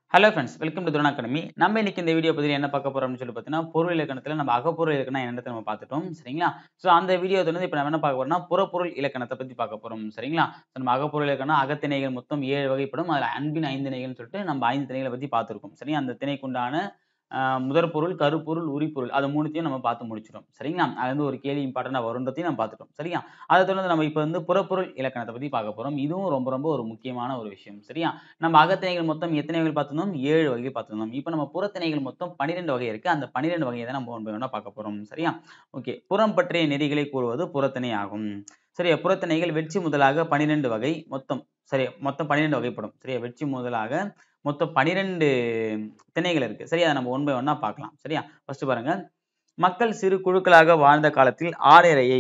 hello friends welcome to துரணா academy நம்ம இன்னைக்கு இந்த வீடியோ பத்தி என்ன பார்க்க போறோம்னு சொல்லி பார்த்தீங்கன்னா பொருள் இலக்கணத்துல நம்ம அகப்பொருள் இலக்கணம் என்னத்தை நம்ம பார்த்துட்டோம் சரிங்களா ஸோ அந்த வீடியோ வந்து இப்போ நம்ம என்ன பார்க்க போறோம்னா புறப்பொருள் இலக்கணத்தை பத்தி பார்க்க போறோம் சரிங்களா So, நம்ம அகப்பொருள் இலக்கணம் அகத்திணைகள் மொத்தம் ஏழு வகைப்படும் அதுல அன்பின் ஐந்து திணைகள்னு சொல்லிட்டு நம்ம ஐந்து திணைகளை பத்தி பார்த்திருக்கோம் சரியா அந்த திணைக்குண்டான ஆஹ், முதற் பொருள் கருப்பொருள் உரிப்பொருள் அது மூணுத்தையும் நம்ம பார்த்து முடிச்சிட்டோம் சரிங்களா அது வந்து ஒரு கேள்வி இம்பார்ட்டண்டா வருன்றதையும் நம்ம பார்த்துட்டோம் சரியா அதை தொடர்ந்து நம்ம இப்போ வந்து புறப்பொருள் இலக்கணத்தை பத்தி பார்க்க போறோம் இதுவும் ரொம்ப ரொம்ப ஒரு முக்கியமான ஒரு விஷயம் சரியா நம்ம அகத்திணைகள் மொத்தம் எத்தனை வகைகள் பார்த்திருந்தோம் ஏழு வகைகள் பார்த்திருந்தோம் இப்போ நம்ம புறத்திணைகள் மொத்தம் பன்னிரெண்டு வகை இருக்கு அந்த பன்னிரெண்டு வகையை தான் நம்ம ஒன்று ஒன்றா பார்க்க போறோம் சரியா ஓகே புறம் பற்றிய நெறிகளை கூறுவது புறத்திணை ஆகும் சரியா புறத்திணைகள் வெற்றி முதலாக பன்னிரெண்டு வகை மொத்தம் சரி மொத்தம் பன்னிரெண்டு வகைப்படும் சரியா வெற்றி முதலாக மொத்தம் பன்னிரெண்டு திணைகள் இருக்கு சரியா அதை நம்ம ஒன் பை ஒன்னா பார்க்கலாம் சரியா ஃபர்ஸ்ட் பாருங்க மக்கள் சிறு குழுக்களாக வாழ்ந்த காலத்தில் ஆறரையை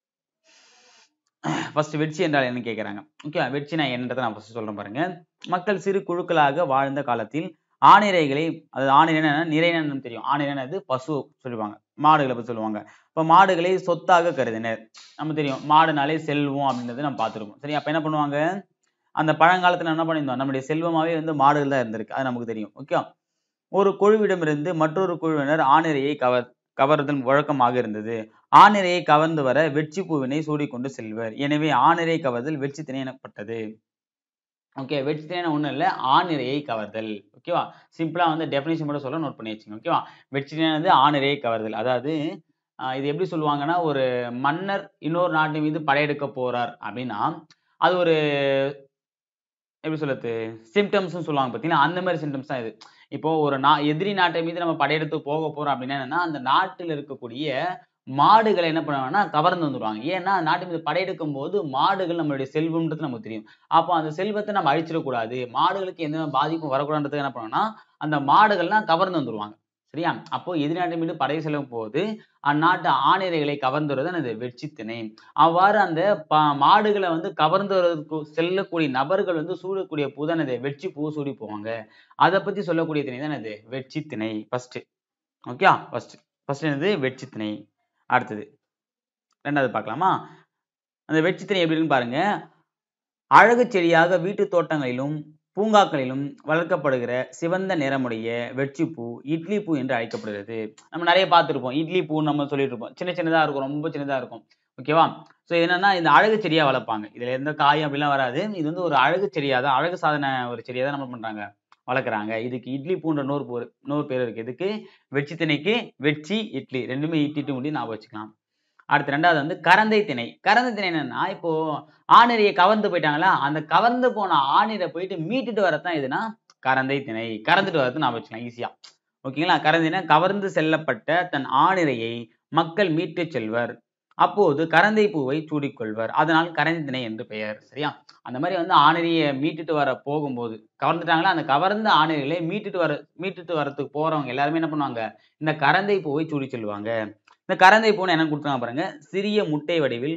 ஃபர்ஸ்ட் வெட்சி என்றால் என்ன கேட்குறாங்க ஓகே வெட்சினா என்னன்றதை நான் ஃபர்ஸ்ட் சொல்றேன் பாருங்க மக்கள் சிறு குழுக்களாக வாழ்ந்த காலத்தில் ஆணிரைகளை அது ஆணிரைனா நிறைனன்னு தெரியும் ஆணிரைனா அது பசு சொல்லுவாங்க மாடுகளை பற்றி சொல்லுவாங்க இப்போ மாடுகளை சொத்தாக கருதினர் நம்ம தெரியும் மாடுனாலே செல்வம் அப்படின்றது நம்ம பார்த்துருக்கோம் சரி அப்போ என்ன பண்ணுவாங்க அந்த பழங்காலத்துல என்ன பண்ணியிருந்தோம் நம்முடைய செல்வமாவே வந்து மாடுகள் தான் இருந்திருக்கு அது நமக்கு தெரியும் ஓகே ஒரு குழுவிடமிருந்து மற்றொரு குழுவினர் ஆணிரையை கவர் கவர்தல் வழக்கமாக இருந்தது ஆணிரையை கவர்ந்து வர வெற்றி பூவினை சூடிக்கொண்டு செல்வர் எனவே ஆணிரை கவர்தல் வெற்றி திணை எனப்பட்டது ஓகே வெற்றி திணை ஒன்றும் இல்லை ஆணிரையை கவர்தல் ஓகேவா சிம்பிளா வந்து டெஃபினேஷன் மட்டும் சொல்ல நோட் பண்ணி வச்சுங்க ஓகேவா வெற்றி திணை வந்து ஆணிரையை கவர்தல் அதாவது ஆஹ் இது எப்படி சொல்லுவாங்கன்னா ஒரு மன்னர் இன்னொரு நாட்டு மீது படையெடுக்க போறார் அப்படின்னா அது ஒரு எப்படி சொல்றது சிம்டம்ஸ்னு சொல்லுவாங்க பார்த்தீங்கன்னா அந்த மாதிரி சிம்டம்ஸ் தான் இது இப்போ ஒரு நா எதிரி நாட்டை மீது நம்ம படையெடுத்து போக போறோம் அப்படின்னா என்னன்னா அந்த நாட்டில் இருக்கக்கூடிய மாடுகளை என்ன பண்ணுவாங்கன்னா கவர்ந்து வந்துடுவாங்க ஏன்னா அந்த நாட்டு மீது படையெடுக்கும் போது மாடுகள் நம்மளுடைய செல்வம்ன்றது நமக்கு தெரியும் அப்போ அந்த செல்வத்தை நம்ம அழிச்சிடக்கூடாது மாடுகளுக்கு எந்த பாதிப்பும் வரக்கூடாதுன்றதுக்கு என்ன பண்ணுவாங்கன்னா அந்த மாடுகள்லாம் கவர்ந்து வந்துடுவாங்க சரியா அப்போ எதிரி நாட்டை மீது படை செல்லும் போது அந்நாட்டு ஆணிரைகளை கவர்ந்து வருவது அது வெற்றி திணை அவ்வாறு அந்த ப மாடுகளை வந்து கவர்ந்து வருவதற்கு செல்லக்கூடிய நபர்கள் வந்து சூடக்கூடிய பூ தான் அது வெற்றி பூ சூடி போவாங்க அதை பத்தி சொல்லக்கூடிய திணை தான் அது வெற்றி திணை ஃபர்ஸ்ட் ஓகே ஃபர்ஸ்ட் ஃபர்ஸ்ட் என்னது வெற்றி திணை அடுத்தது ரெண்டாவது பார்க்கலாமா அந்த வெற்றி திணை எப்படின்னு பாருங்க அழகு செடியாக வீட்டு தோட்டங்களிலும் பூங்காக்களிலும் வளர்க்கப்படுகிற சிவந்த நிறமுடைய வெற்றிப்பூ இட்லி பூ என்று அழைக்கப்படுகிறது நம்ம நிறைய பார்த்துருப்போம் இட்லி பூ நம்ம சொல்லிட்டு இருப்போம் சின்ன சின்னதா இருக்கும் ரொம்ப சின்னதா இருக்கும் ஓகேவா ஸோ என்னன்னா இந்த அழகு செடியா வளர்ப்பாங்க இதுல எந்த காயம் அப்படிலாம் வராது இது வந்து ஒரு அழகு செடியா தான் அழகு சாதன ஒரு செடியா தான் நம்ம பண்றாங்க வளர்க்குறாங்க இதுக்கு இட்லி பூன்ற நூறு பேர் நூறு பேர் இருக்கு இதுக்கு வெற்றி திணைக்கு வெற்றி இட்லி ரெண்டுமே இட்டிட்டு முடியும் ஞாபகம் வச்சுக்கலாம் அடுத்து ரெண்டாவது வந்து கரந்தை திணை கரந்தை திணை என்னன்னா இப்போ ஆணிரையை கவர்ந்து போயிட்டாங்களா அந்த கவர்ந்து போன ஆணிரை போயிட்டு மீட்டுட்டு வரதான் எதுனா கரந்தை திணை கறந்துட்டு வரது நான் வச்சுக்கலாம் ஈஸியா ஓகேங்களா கரந்தினா கவர்ந்து செல்லப்பட்ட தன் ஆணிரையை மக்கள் மீட்டு செல்வர் அப்போது கரந்தை பூவை சூடிக்கொள்வர் அதனால் கரந்தை திணை என்று பெயர் சரியா அந்த மாதிரி வந்து ஆணிரையை மீட்டுட்டு வர போகும்போது கவர்ந்துட்டாங்களா அந்த கவர்ந்த ஆணிரைகளை மீட்டுட்டு வர மீட்டுட்டு வரதுக்கு போறவங்க எல்லாருமே என்ன பண்ணுவாங்க இந்த கரந்தை பூவை சூடி செல்வாங்க இந்த கரந்தை பூன்னு என்ன கொடுத்துருக்காங்க பாருங்க சிறிய முட்டை வடிவில்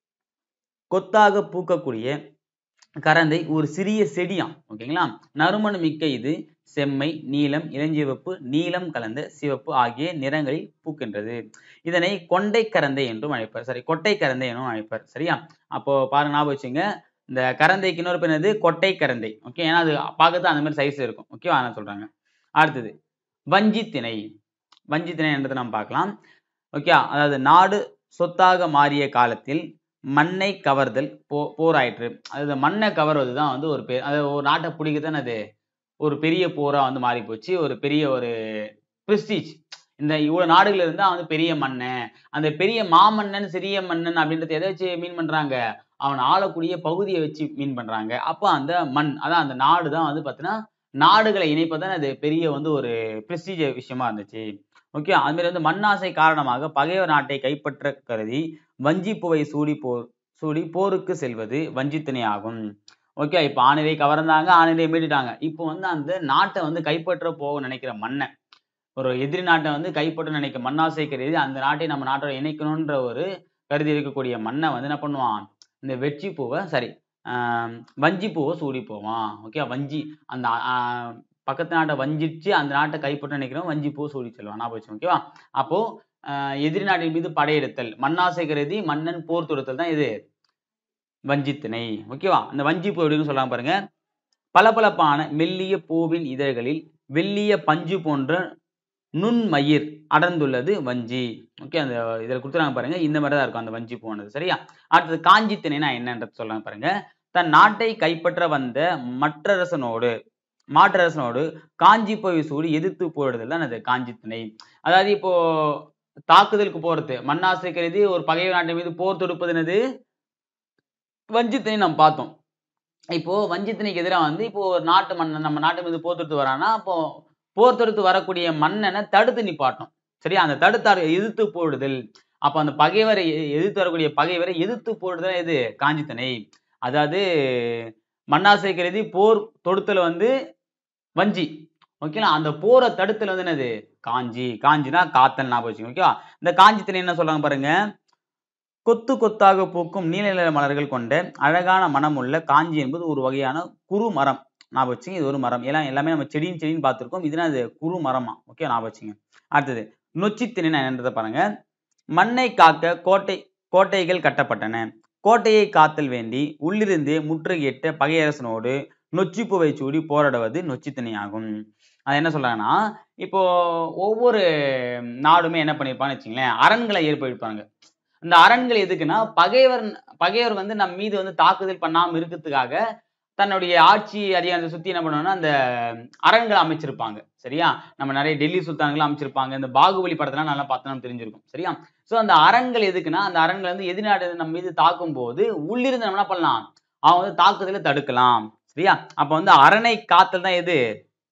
கொத்தாக பூக்கக்கூடிய கரந்தை ஒரு சிறிய செடியாம் ஓகேங்களா நறுமண மிக்க இது செம்மை நீலம் இளஞ்சிவப்பு நீலம் கலந்த சிவப்பு ஆகிய நிறங்களில் பூக்கின்றது இதனை கொண்டை கரந்தை என்றும் அழைப்பர் சரி கொட்டை கரந்தை என்றும் அழைப்பர் சரியா அப்போ பாருங்க ஞாபகம் வச்சுங்க இந்த கரந்தைக்கு இன்னொரு பேர் என்னது கொட்டை கரந்தை ஓகே ஏன்னா அது பார்க்கறது அந்த மாதிரி சைஸ் இருக்கும் ஓகேவா நான் சொல்றாங்க அடுத்தது வஞ்சி திணை வஞ்சி திணை என்றதை நம்ம பார்க்கலாம் ஓகே அதாவது நாடு சொத்தாக மாறிய காலத்தில் மண்ணை கவர்தல் போ போராயிற்று அதாவது மண்ணை கவர்வது தான் வந்து ஒரு பெ- அது ஒரு நாட்டை பிடிக்குதுன்னு அது ஒரு பெரிய போரா வந்து மாறி போச்சு ஒரு பெரிய ஒரு பிரஸ்டீஜ் இந்த இவ்வளவு நாடுகள் இருந்தா வந்து பெரிய மன்னன் அந்த பெரிய மாமன்னன் சிறிய மன்னன் அப்படின்றத எதை வச்சு மீன் பண்றாங்க அவன் ஆளக்கூடிய பகுதியை வச்சு மீன் பண்றாங்க அப்போ அந்த மண் அதான் அந்த நாடு தான் வந்து பார்த்தீங்கன்னா நாடுகளை இணைப்பதான் அது பெரிய வந்து ஒரு பிரஸ்டீஜ் விஷயமா இருந்துச்சு ஓகே அது மாதிரி வந்து மண்ணாசை காரணமாக பகைவர் நாட்டை கைப்பற்ற கருதி வஞ்சிப்புவை சூடி போர் சூடி போருக்கு செல்வது வஞ்சித்திணை ஆகும் ஓகே இப்போ ஆணிரை கவர்ந்தாங்க ஆணிரை மீட்டுட்டாங்க இப்போ வந்து அந்த நாட்டை வந்து கைப்பற்ற போக நினைக்கிற மன்னன் ஒரு எதிரி நாட்டை வந்து கைப்பற்ற நினைக்க மண்ணாசை கருதி அந்த நாட்டை நம்ம நாட்டோட இணைக்கணுன்ற ஒரு கருதி இருக்கக்கூடிய மன்னன் வந்து என்ன பண்ணுவான் இந்த வெற்றி பூவை சரி ஆஹ் வஞ்சி பூவை சூடி போவான் ஓகே வஞ்சி அந்த ஆஹ் பக்கத்து நாட்டை வஞ்சிச்சு அந்த நாட்டை கைப்பற்ற நினைக்கிறவன் வஞ்சி பூவை சூடி செல்வான் ஞாபகம் வச்சுக்கோங்க, ஓகேவா அப்போ ஆஹ் எதிரி நாட்டின் மீது படையெடுத்தல் மண்ணாசை கருதி மன்னன் போர் தொடுத்தல் தான் இது வஞ்சித்திணை ஓகேவா அந்த வஞ்சிப்பு எப்படின்னு சொல்றாங்க பாருங்க பளபளப்பான மெல்லிய பூவின் இதழ்களில் வெள்ளிய பஞ்சு போன்ற நுண்மயிர் அடர்ந்துள்ளது வஞ்சி ஓகே அந்த இதில் கொடுத்துறாங்க பாருங்க இந்த மாதிரி தான் இருக்கும் அந்த வஞ்சி போனது சரியா அடுத்தது காஞ்சி திணைனா என்னன்றது சொல்றாங்க பாருங்க தன் நாட்டை கைப்பற்ற வந்த மற்றரசனோடு மாற்றரசனோடு காஞ்சி போய் சூடி எதிர்த்து போடுதல் தான் அது காஞ்சி திணை அதாவது இப்போ தாக்குதலுக்கு போறது மண்ணாசை கருதி ஒரு பகைவர் நாட்டின் மீது போர் தொடுப்பது என்னது வஞ்சித்திணை நம்ம பார்த்தோம் இப்போ வஞ்சித்திணைக்கு எதிராக வந்து இப்போ ஒரு நாட்டு மன்னன் நம்ம நாட்டு மீது போர் தொடுத்து வரானா அப்போ போர் தொடுத்து வரக்கூடிய மன்னனை தடுத்து நிப்பாட்டும் சரியா அந்த தடுத்தார் எதிர்த்து போடுதல் அப்ப அந்த பகைவரை எ- எதிர்த்து வரக்கூடிய பகைவரை எதிர்த்து போடுதல் எது காஞ்சித்திணை அதாவது மண்ணாசை கருதி போர் தொடுத்தல் வந்து வஞ்சி ஓகேங்களா அந்த போரை தடுத்தல் வந்து என்னது காஞ்சி காஞ்சினா காத்தல் ஞாபகம் வச்சுக்கோங்க ஓகேவா இந்த காஞ்சி திணை என்ன சொல்றாங்க பாருங்க கொத்து கொத்தாக பூக்கும் நீல நிற மலர்கள் கொண்ட அழகான மனம் உள்ள காஞ்சி என்பது ஒரு வகையான குறு மரம் ஞாபகம் வச்சுங்க இது ஒரு மரம் எல்லாம் எல்லாமே நம்ம செடியும் செடின்னு பார்த்துருக்கோம் இதுனா அது குறு மரமா ஓகே ஞாபகம் வச்சுங்க அடுத்தது நொச்சி திணை என்னன்றதை பாருங்க மண்ணை காக்க கோட்டை கோட்டைகள் கட்டப்பட்டன கோட்டையை காத்தல் வேண்டி உள்ளிருந்தே முற்றுகையிட்ட பகையரசனோடு நொச்சிப்பூவை சூடி போராடுவது நொச்சி திணையாகும் அது என்ன சொல்றாங்கன்னா இப்போ ஒவ்வொரு நாடுமே என்ன பண்ணியிருப்பாங்கன்னு வச்சுங்களேன் அரண்களை ஏற்படுத்திப்பாங்க இந்த அரண்கள் எதுக்குன்னா பகைவர் பகைவர் வந்து நம்ம மீது வந்து தாக்குதல் பண்ணாம இருக்கிறதுக்காக தன்னுடைய ஆட்சி அதிகாரத்தை சுத்தி என்ன பண்ணுவாங்கன்னா அந்த அரண்களை அமைச்சிருப்பாங்க சரியா நம்ம நிறைய டெல்லி சுல்தான்கள் அமைச்சிருப்பாங்க இந்த பாகுபலி படத்தெல்லாம் நல்லா பார்த்தா நம்ம தெரிஞ்சிருக்கும் சரியா சோ அந்த அரண்கள் எதுக்குன்னா அந்த அரண்கள் வந்து எதிர்நாடு நம்ம மீது தாக்கும் போது உள்ளிருந்து நம்ம என்ன பண்ணலாம் அவன் வந்து தாக்குதலை தடுக்கலாம் சரியா அப்ப வந்து அரணை காத்தல் தான் எது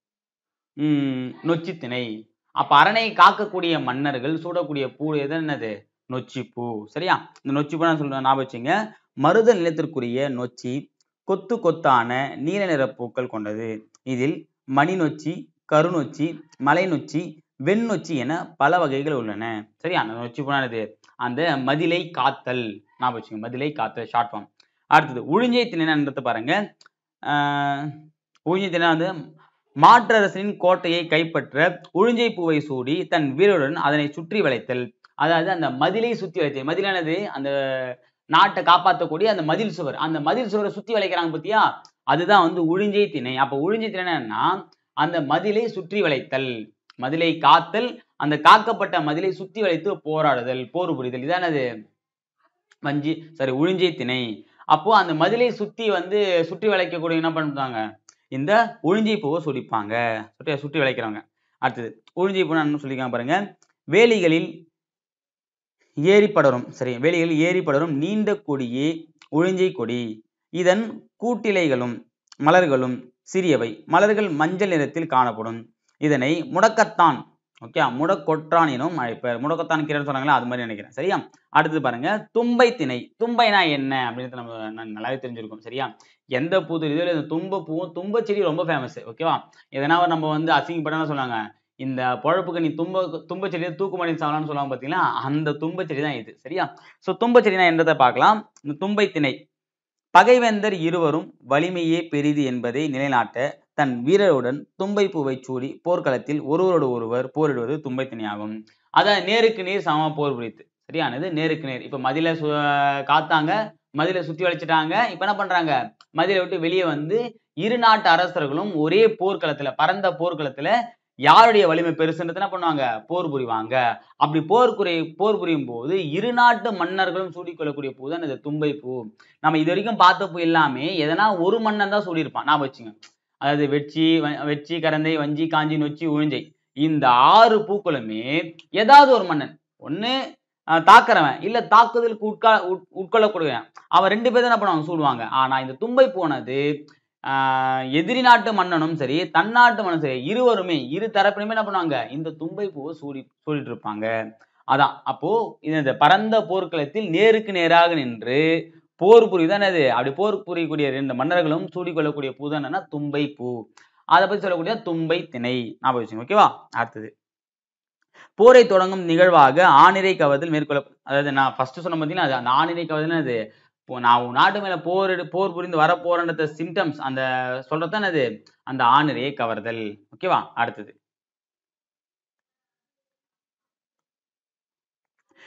உம் நொச்சி திணை அப்ப அரணை காக்கக்கூடிய மன்னர்கள் சூடக்கூடிய பூ எது என்னது நொச்சிப்பூ சரியா இந்த நொச்சிப்பூ நான் சொல்றேன் ஞாபகம் வச்சுங்க மருத நிலத்திற்குரிய நொச்சி கொத்து கொத்தான நீல நிற பூக்கள் கொண்டது இதில் மணி நொச்சி கருநொச்சி மலை நொச்சி வெண்ணொச்சி என பல வகைகள் உள்ளன சரியா அந்த நொச்சி பூனானது அந்த மதிலை காத்தல் ஞாபகம் வச்சுங்க மதிலை காத்தல் ஷார்ட் ஃபார்ம் அடுத்தது உழிஞ்சை திணைன்றத பாருங்க ஆஹ் உழிஞ்சை திணை வந்து மாற்றரசனின் கோட்டையை கைப்பற்ற உழிஞ்சை பூவை சூடி தன் வீரருடன் அதனை சுற்றி வளைத்தல் அதாவது அந்த மதிலை சுத்தி வளைத்தல் மதிலானது அந்த நாட்டை காப்பாற்றக்கூடிய அந்த மதில் சுவர் அந்த மதில் சுவரை சுத்தி வளைக்கிறாங்க பத்தியா அதுதான் வந்து உழிஞ்சை திணை அப்ப உழிஞ்சை திணைன்னா அந்த மதிலை சுற்றி வளைத்தல் மதிலை காத்தல் அந்த காக்கப்பட்ட மதிலை சுத்தி வளைத்து போராடுதல் போர் புரிதல் இதானது வஞ்சி சாரி உழிஞ்சை திணை அப்போ அந்த மதிலை சுத்தி வந்து சுற்றி வளைக்கக்கூடிய என்ன பண்ணுறாங்க இந்த உழிஞ்சை பூவை சுடிப்பாங்க சுற்றி சுற்றி வளைக்கிறவங்க அடுத்தது உழிஞ்சை பூ என்ன சொல்லியிருக்காங்க பாருங்க வேலிகளில் ஏரி படரும் சரி வேலிகளில் ஏரி படரும் நீண்ட கொடியே உழிஞ்சை கொடி இதன் கூட்டிலைகளும் மலர்களும் சிறியவை மலர்கள் மஞ்சள் நிறத்தில் காணப்படும் இதனை முடக்கத்தான் ஓகே முடக்கொற்றான் எனும் அழைப்பர் முடக்கத்தான் கீரைன்னு சொன்னாங்களா அது மாதிரி நினைக்கிறேன் சரியா அடுத்தது பாருங்க தும்பை திணை தும்பைனா என்ன அப்படின்றது நம்ம ந- நல்லாவே தெரிஞ்சிருக்கும் சரியா எந்த பூ தெரியுதோ இல்லை இந்த தும்ப பூவும் தும்ப செடி ரொம்ப ஃபேமஸ் ஓகேவா எதனா ஒரு நம்ம வந்து அசிங்கப்பட்டா சொன்னாங்க இந்த பொழப்புக்கு நீ தும்ப தும்ப செடியை தூக்கு மாடி சாவலாம்னு சொல்லுவாங்க பார்த்தீங்களா அந்த தும்ப செடி தான் இது சரியா ஸோ தும்ப செடினா என்றதை பார்க்கலாம் இந்த தும்பை திணை பகைவேந்தர் இருவரும் வலிமையே பெரிது என்பதை நிலைநாட்ட தன் வீரருடன் தும்பை பூவை சூடி போர்க்களத்தில் ஒருவரோடு ஒருவர் போரிடுவது தும்பை திணையாகும் அதான் நேருக்கு நேர் சம போர் புரித்து சரியானது நேருக்கு நேர் இப்ப மதில சு காத்தாங்க மதில சுத்தி வளைச்சிட்டாங்க இப்ப என்ன பண்றாங்க மதிலை விட்டு வெளியே வந்து இரு நாட்டு அரசர்களும் ஒரே போர்க்களத்துல பரந்த போர்க்களத்துல யாருடைய வலிமை பெருசுன்றது என்ன பண்ணுவாங்க போர் புரிவாங்க அப்படி போர் புரி போர் புரியும் போது இரு நாட்டு மன்னர்களும் சூடிக்கொள்ளக்கூடிய பூ தான் இந்த தும்பை பூ நம்ம இது வரைக்கும் பார்த்த பூ எல்லாமே எதனா ஒரு மன்னன் தான் சூடியிருப்பான் நான் வச்சுங்க அதாவது வெச்சி வ- வெச்சி கரந்தை வஞ்சி காஞ்சி நொச்சி உழிஞ்சை இந்த ஆறு பூக்களுமே ஏதாவது ஒரு மன்னன் ஒண்ணு அஹ், தாக்குறவன் இல்ல தாக்குதலுக்கு உட்கா உட்- உட்கொள்ளக்கூடியவன் அவன் ரெண்டு பேரும் என்ன பண்ணுவாங்க சூடுவாங்க ஆனா இந்த தும்பை போனது ஆஹ் எதிரி நாட்டு மன்னனும் சரி தன்னாட்டு மன்னனும் சரி இருவருமே இரு தரப்பிலுமே என்ன பண்ணுவாங்க இந்த தும்பை பூவை சூடி சூடிட்டு இருப்பாங்க அதான் அப்போ இந்த பரந்த போர்க்களத்தில் நேருக்கு நேராக நின்று போர் புரியுதான் அது அப்படி போர் புரியக்கூடிய ரெண்டு மன்னர்களும் சூடிக்கொள்ளக்கூடிய பூ தான் என்னன்னா தும்பை பூ அதை பத்தி சொல்லக்கூடிய தும்பை திணை ஞாபகம் வச்சுங்க ஓகேவா அடுத்தது போரை தொடங்கும் நிகழ்வாக ஆணிரை கவர்தல் மேற்கொள்ள அதாவது நான் ஃபர்ஸ்ட் சொன்ன பார்த்தீங்கன்னா அது அந்த ஆணிரை கவர்தல் அது இப்போ நான் உன் நாட்டு மேல போர் எடு- போர் புரிந்து வர போறன்ற சிம்டம்ஸ் அந்த சொல்றதுதான் அது அந்த ஆணிரையை கவர்தல் ஓகேவா அடுத்தது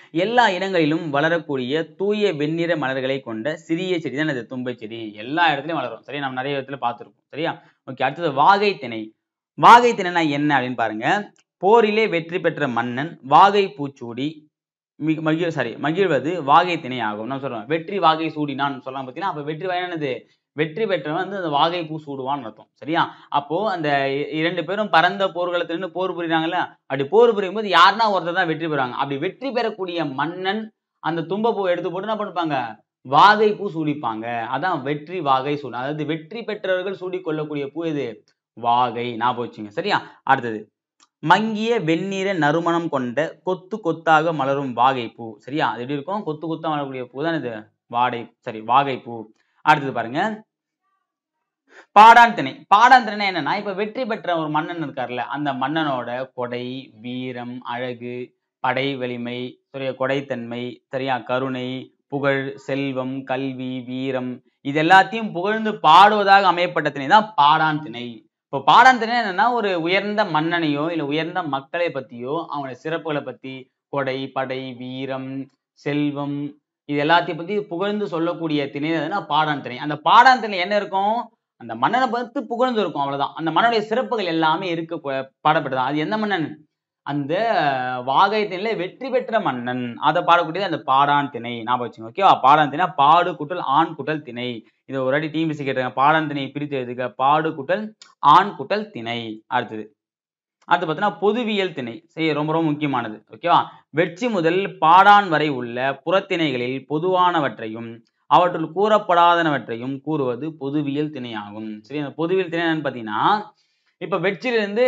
எல்லா இடங்களிலும் வளரக்கூடிய தூய வெண்ணிற மலர்களை கொண்ட சிறிய செடி தான் இது தும்பை செடி எல்லா இடத்துலயும் வளரும் சரியா நம்ம நிறைய இடத்துல பார்த்துருப்போம் சரியா ஓகே அடுத்தது வாகை திணை வாகை திணைனா என்ன அப்படின்னு பாருங்க போரிலே வெற்றி பெற்ற மன்னன் வாகை பூச்சூடி மிக மகிழ் சாரி மகிழ்வது வாகை திணை ஆகும் நான் சொல்றேன் வெற்றி வாகை சூடினான் சொல்லலாம் பார்த்தீங்கன்னா அப்ப வெற்றி வயனது வெற்றி பெற்றவன் வந்து அந்த வாகை பூ சூடுவான்னு அர்த்தம் சரியா அப்போ அந்த இ- இரண்டு பேரும் பரந்த போர்க்களத்துல நின்று போர் புரியுறாங்கல்ல அப்படி போர் புரியும் போது யாருன்னா ஒருத்தர் தான் வெற்றி பெறாங்க அப்படி வெற்றி பெறக்கூடிய மன்னன் அந்த தும்ப பூ எடுத்து போட்டு என்ன பண்ணிப்பாங்க வாகை பூ சூடிப்பாங்க அதான் வெற்றி வாகை சூடு அதாவது வெற்றி பெற்றவர்கள் சூடி கொள்ளக்கூடிய பூ எது வாகை ஞாபகம் வச்சுங்க சரியா அடுத்தது மங்கிய வெண்ணிற நறுமணம் கொண்ட கொத்து கொத்தாக மலரும் வாகை பூ சரியா அது எப்படி இருக்கும் கொத்து கொத்தா மலரக்கூடிய பூ தான் இது வாடை சரி வாகை பூ அடுத்தது பாருங்க பாடான் திணை பாடான் திணை என்னன்னா இப்ப வெற்றி பெற்ற ஒரு மன்னன் இருக்கார்ல அந்த மன்னனோட கொடை வீரம் அழகு படை வலிமை சரியா கொடைத்தன்மை சரியா கருணை புகழ் செல்வம் கல்வி வீரம் இது எல்லாத்தையும் புகழ்ந்து பாடுவதாக அமையப்பட்ட திணை தான் பாடான் திணை இப்போ பாடான் திணை என்னன்னா ஒரு உயர்ந்த மன்னனையோ இல்ல உயர்ந்த மக்களை பத்தியோ அவங்களோட சிறப்புகளை பத்தி கொடை படை வீரம் செல்வம் இது எல்லாத்தையும் பத்தி புகழ்ந்து சொல்லக்கூடிய திணை எதுனா பாடான் திணை அந்த பாடான் திணை என்ன இருக்கும் அந்த மன்னனை பார்த்து புகழ்ந்து இருக்கும் அவ்வளவுதான் அந்த மன்னனுடைய சிறப்புகள் எல்லாமே இருக்க ப- பாடப்பட்டதான் அது எந்த மன்னன் அந்த வாகை திணையில வெற்றி பெற்ற மன்னன் அதை பாடக்கூடியது அந்த பாடான் திணை ஞாபகம் வச்சுங்க ஓகேவா பாடான் திணை பாடு குட்டல் ஆண் குட்டல் திணை இதை ஒரு வாட்டி டிஎம்பிசி கேட்டாங்க பாடான் திணையை பிரித்து எழுதுக பாடு குட்டல் ஆண் குட்டல் திணை அடுத்தது அடுத்து பார்த்தீங்கன்னா பொதுவியல் திணை சரி ரொம்ப ரொம்ப முக்கியமானது ஓகேவா வெற்றி முதல் பாடான் வரை உள்ள புறத்திணைகளில் பொதுவானவற்றையும் அவற்றுள் கூறப்படாதனவற்றையும் கூறுவது பொதுவியல் திணையாகும் சரி அந்த பொதுவியல் திணை என்னன்னு பார்த்தீங்கன்னா இப்ப வெற்றிலிருந்து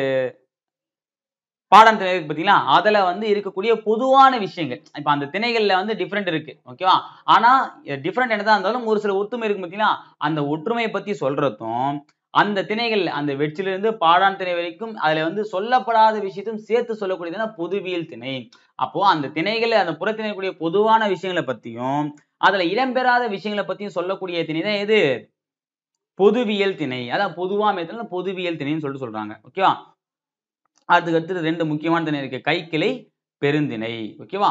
பாடம் திணை இருக்கு பார்த்தீங்களா அதுல வந்து இருக்கக்கூடிய பொதுவான விஷயங்கள் இப்ப அந்த திணைகள்ல வந்து டிஃப்ரெண்ட் இருக்கு ஓகேவா ஆனா டிஃப்ரெண்ட் என்னதான் இருந்தாலும் ஒரு சில ஒற்றுமை இருக்கு பார்த்தீங்களா அந்த ஒற்றுமையை பத்தி சொல்றதும் அந்த திணைகள் அந்த வெற்றிலிருந்து பாடான் திணை வரைக்கும் அதுல வந்து சொல்லப்படாத விஷயத்தையும் சேர்த்து சொல்லக்கூடியதுன்னா பொதுவியல் திணை அப்போ அந்த திணைகள் அந்த புறத்திணைக்கூடிய பொதுவான விஷயங்களை பத்தியும் அதுல இடம்பெறாத விஷயங்களை பத்தியும் சொல்லக்கூடிய திணை தான் எது பொதுவியல் திணை அதான் பொதுவா மேத்துல பொதுவியல் திணைன்னு சொல்லிட்டு சொல்றாங்க ஓகேவா அதுக்கு அடுத்தது ரெண்டு முக்கியமான திணை இருக்கு கைக்கிளை பெருந்திணை ஓகேவா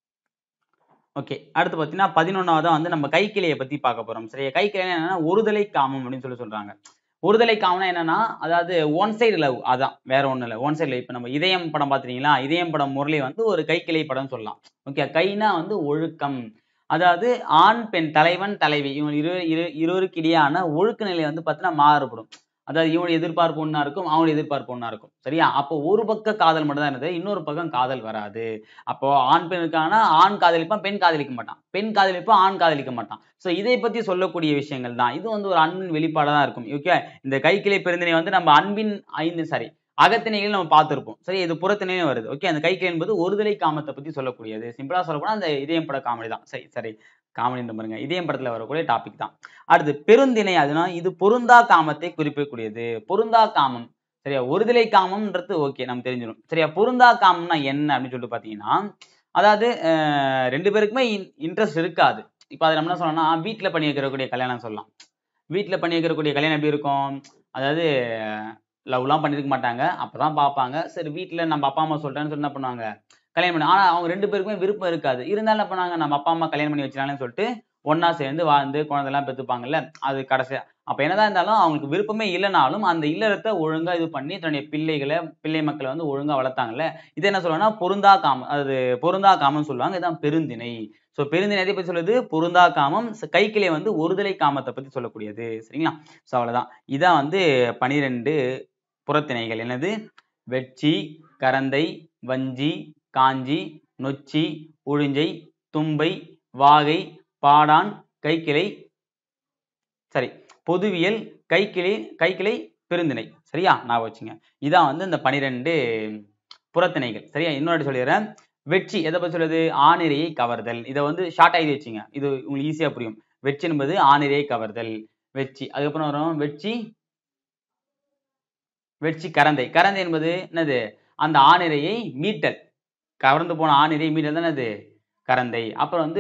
ஓகே அடுத்து பார்த்தீங்கன்னா பதினொன்னாவதா வந்து நம்ம கைக்கிளையை பத்தி பார்க்க போறோம் சரியா கைக்கிளை என்னன்னா ஒருதலை காமம் அப்படின்னு சொல்லி சொல்றாங்க ஒருதலை காமம்னா என்னன்னா அதாவது ஒன் சைடு லவ் அதான் வேற ஒண்ணும் இல்லை ஒன் சைடு இப்போ நம்ம இதயம் படம் பார்த்துட்டீங்களா இதயம் படம் முரளி வந்து ஒரு கைக்கிளை படம் சொல்லலாம் ஓகே கைனா வந்து ஒழுக்கம் அதாவது ஆண் பெண் தலைவன் தலைவி இவங்க இரு இரு இருவருக்கு இடையான ஒழுக்க நிலை வந்து பார்த்தீங்கன்னா மாறுபடும் அதாவது இவனோட எதிர்பார்ப்பு ஒன்றா இருக்கும் அவனோட எதிர்பார்ப்பு ஒன்றா இருக்கும் சரியா அப்போ ஒரு பக்க காதல் மட்டும் தான் இருந்தது இன்னொரு பக்கம் காதல் வராது அப்போ ஆண் பெண் இருக்காங்கன்னா ஆண் காதலிப்பான் பெண் காதலிக்க மாட்டான் பெண் காதலிப்பான் ஆண் காதலிக்க மாட்டான் ஸோ இதை பத்தி சொல்லக்கூடிய விஷயங்கள் தான் இது வந்து ஒரு அன்பின் வெளிப்பாடாக தான் இருக்கும் ஓகே இந்த கைக்கிளை பெருந்திணை வந்து நம்ம அன்பின் ஐந்து சாரி அகத்திணைகள் நம்ம பார்த்திருப்போம் சரி இது புறத்திணையும் வருது ஓகே அந்த கைக்கிளை என்பது ஒருதலை காமத்தை பத்தி சொல்லக்கூடியது சிம்பிளா சொல்லப்போனா அந்த இதயம் பட காமெடி தான் சரி சரி காமெடி பாருங்க இதயம் படத்துல வரக்கூடிய டாபிக் தான் அடுத்து பெருந்திணை அதுனா இது பொருந்தா காமத்தை குறிப்பிடக்கூடியது பொருந்தா காமம் சரியா ஒருதலை காமம்ன்றது ஓகே நம்ம தெரிஞ்சிடும் சரியா பொருந்தா காமம்னா என்ன அப்படின்னு சொல்லிட்டு பாத்தீங்கன்னா அதாவது அஹ், ரெண்டு பேருக்குமே இன்ட்ரெஸ்ட் இருக்காது இப்போ அதை நம்ம என்ன சொல்லணும்னா வீட்டில் பண்ணி வைக்கிறக்கூடிய கல்யாணம் சொல்லலாம் வீட்டில் பண்ணி வைக்கிறக்கூடிய கல்யாணம் எப்படி இருக்கும் அதாவது லவ்லாம் பண்ணியிருக்க மாட்டாங்க அப்பதான் பார்ப்பாங்க சரி வீட்டில் நம்ம அப்பா அம்மா சொல்லிட்டேன்னு சொல்லி என்ன பண்ணுவாங்க கல்யாணம் பண்ணி ஆனால் அவங்க ரெண்டு பேருக்குமே விருப்பம் இருக்காது இருந்தாலும் என்ன பண்ணாங்க நம்ம அப்பா அம்மா கல்யாணம் பண்ணி வச்சிடலாம்னு சொல்லிட்டு ஒண்ணா சேர்ந்து வாழ்ந்து குழந்தைலாம் பெற்றுப்பாங்கல்ல அது கடைசியா அப்ப என்னதான் இருந்தாலும் அவங்களுக்கு விருப்பமே இல்லைனாலும் அந்த இல்லறத்தை ஒழுங்கா இது பண்ணி தன்னுடைய பிள்ளைகளை பிள்ளை மக்களை வந்து ஒழுங்கா வளர்த்தாங்கல்ல இது என்ன சொல்லுவாங்கன்னா பொருந்தா காமம் அது பொருந்தா காமம் சொல்லுவாங்க இதான் பெருந்திணை ஸோ பெருந்திணை எதை பத்தி சொல்லுது பொருந்தா காமம் ச- கைக்கிளை வந்து ஒருதலை காமத்தை பத்தி சொல்லக்கூடியது சரிங்களா ஸோ அவ்வளவுதான் இதான் வந்து பனிரெண்டு புறத்திணைகள் என்னது வெட்சி கரந்தை வஞ்சி காஞ்சி நொச்சி உழிஞ்சை தும்பை வாகை பாடான் கைக்கிளை சரி பொதுவியல் கைக்கிளை கைக்கிளை பெருந்திணை சரியா நான் வச்சுங்க இதான் வந்து இந்த பனிரெண்டு புறத்திணைகள் சரியா இன்னொரு சொல்லிடுறேன் வெற்றி எதை பத்தி சொல்லுது ஆணிரையை கவர்தல் இதை வந்து ஷார்ட் ஆகி வச்சுங்க இது உங்களுக்கு ஈஸியா புரியும் வெற்றி என்பது ஆணிரையை கவர்தல் வெற்றி அதுக்கப்புறம் வரும் வெற்றி வெற்றி கரந்தை கரந்தை என்பது என்னது அந்த ஆணிரையை மீட்டல் கவர்ந்து போன ஆணிரை மீட்டல் தான் என்னது கரந்தை அப்புறம் வந்து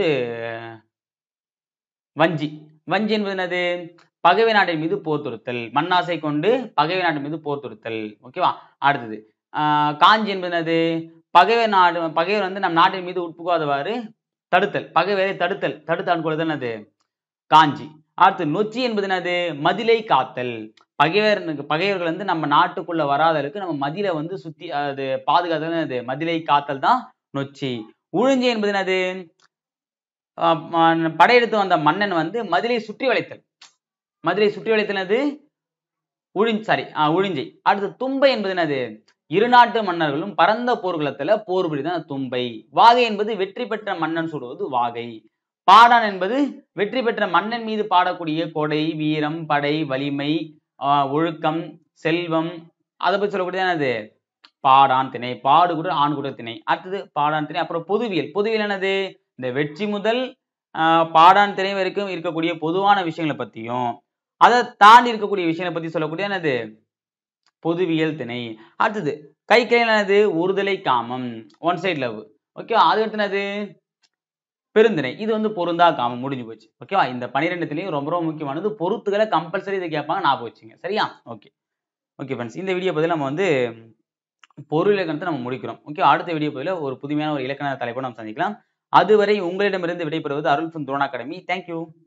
வஞ்சி வஞ்சி என்பது என்னது பகைவை நாட்டின் மீது போர் தொடுத்தல் மண்ணாசை கொண்டு பகைவை நாட்டின் மீது போர் தொடுத்தல் ஓகேவா அடுத்தது ஆஹ் காஞ்சி என்பது என்னது பகைவர் நாடு பகைவர் வந்து நம் நாட்டின் மீது உட்புகாதவாறு தடுத்தல் பகைவரை தடுத்தல் தடுத்தான் கொள்ளுதல் என்னது காஞ்சி அடுத்து நொச்சி என்பது என்னது மதிலை காத்தல் பகைவர் பகைவர்கள் வந்து நம்ம நாட்டுக்குள்ள வராதற்கு நம்ம மதிலை வந்து சுத்தி அது பாதுகாத்தல் என்னது மதிலை காத்தல் தான் நொச்சி உழிஞ்சி என்பது என்னது ஆஹ் ம- படையெடுத்து வந்த மன்னன் வந்து மதிலை சுற்றி வளைத்தல் மதுரை சுற்றி வளைத்தனது உழிஞ் சாரி உழிஞ்சை அடுத்து தும்பை என்பது என்னது இரு நாட்டு மன்னர்களும் பரந்த போர்க்களத்துல போர் புரிதான் தும்பை வாகை என்பது வெற்றி பெற்ற மன்னன் சொல்வது வாகை பாடான் என்பது வெற்றி பெற்ற மன்னன் மீது பாடக்கூடிய கொடை வீரம் படை வலிமை ஆஹ் ஒழுக்கம் செல்வம் அதை பத்தி சொல்லக்கூடியது என்னது பாடான் திணை பாடு கூட ஆண் கூட திணை அடுத்தது பாடான் திணை அப்புறம் பொதுவியல் பொதுவியல் என்னது இந்த வெற்றி முதல் ஆஹ் பாடான் திணை வரைக்கும் இருக்கக்கூடிய பொதுவான விஷயங்களை பத்தியும் அதை தாண்டி இருக்கக்கூடிய விஷயங்களை பத்தி சொல்லக்கூடிய என்னது பொதுவியல் திணை அடுத்தது கை என்னது ஒருதலை காமம் ஒன் சைடு லவ் ஓகேவா அது அடுத்து என்னது பெருந்திணை இது வந்து பொருந்தா காமம் முடிஞ்சு போச்சு ஓகேவா இந்த பன்னிரெண்டு திணையும் ரொம்ப ரொம்ப முக்கியமானது பொருத்துகளை கம்பல்சரி இதை கேட்பாங்க ஞாபகம் வச்சுங்க சரியா ஓகே ஓகே ஃப்ரெண்ட்ஸ் இந்த வீடியோ பதில் நம்ம வந்து பொருள் இலக்கணத்தை நம்ம முடிக்கிறோம் ஓகே அடுத்த வீடியோ பதில் ஒரு புதுமையான ஒரு இலக்கண தலைப்பை நம்ம சந்திக்கலாம் அதுவரை உங்களிடமிருந்து விடைபெறுவது அருள் துரோன் அகாடமி தேங்க்யூ